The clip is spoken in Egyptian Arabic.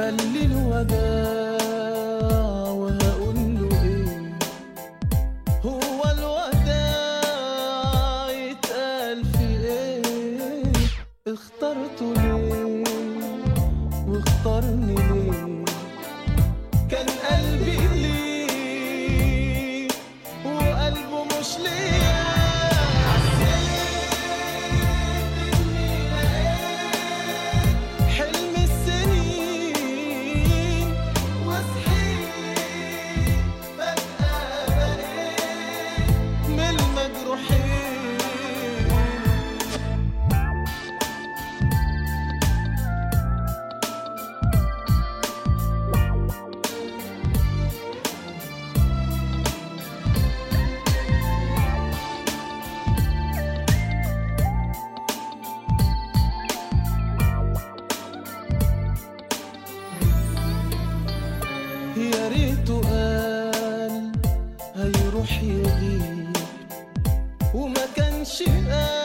قال لي الوداع وهقول له ايه هو الوداع يتقال في ايه اخترته ليه واختارني ليه كان قلبي ليه وقلبه مش ليه حلم السنين وصحيت فجأة بقيت من المجروحين يا ريته قال هيروح يغيب وما كانش قال